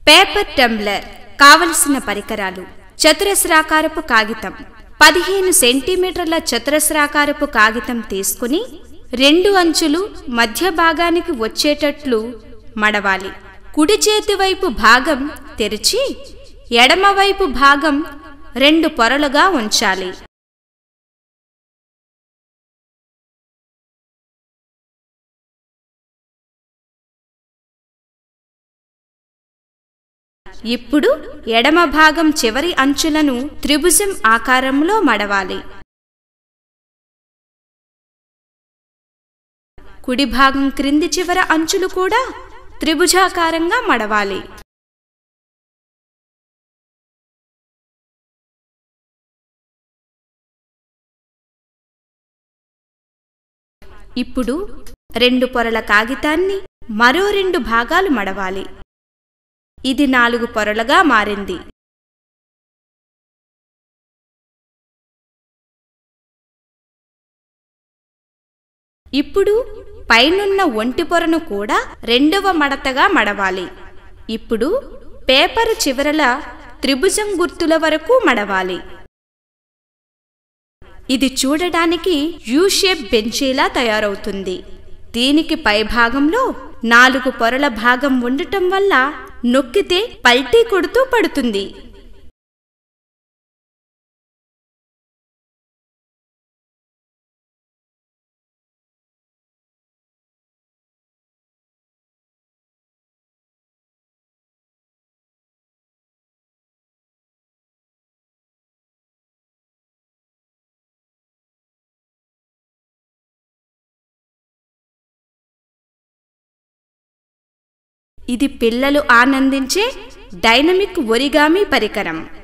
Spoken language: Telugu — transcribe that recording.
పేపర్ టంబ్లర్ కావలసిన పరికరాలు చతురస్రాకారపు కాగితం పదిహేను సెంటీమీటర్ల చతురస్రాకారపు కాగితం తీసుకుని రెండు అంచులు మధ్య భాగానికి వచ్చేటట్లు మడవాలి కుడి చేతి వైపు భాగం తెరిచి ఎడమవైపు భాగం రెండు పొరలుగా ఉంచాలి ఇప్పుడు ఎడమ భాగం చివరి అంచులను త్రిభుజం ఆకారంలో మడవాలి కుడి భాగం క్రింది చివర అంచులు కూడా త్రిభుజాకారంగా మడవాలి ఇప్పుడు రెండు పొరల కాగితాన్ని మరో రెండు భాగాలు మడవాలి ఇది నాలుగు పొరలుగా మారింది ఇప్పుడు పైనున్న ఒంటి పొరను కూడా రెండవ మడతగా మడవాలి ఇప్పుడు పేపర్ చివరల త్రిభుజం గుర్తుల వరకు మడవాలి ఇది చూడడానికి యూ షేప్ బెంచీలా తయారవుతుంది దీనికి పైభాగంలో నాలుగు పొరల భాగం ఉండటం వల్ల నొక్కితే పల్టీ కొడుతూ పడుతుంది ఇది పిల్లలు ఆనందించే డైనమిక్ ఒరిగామి పరికరం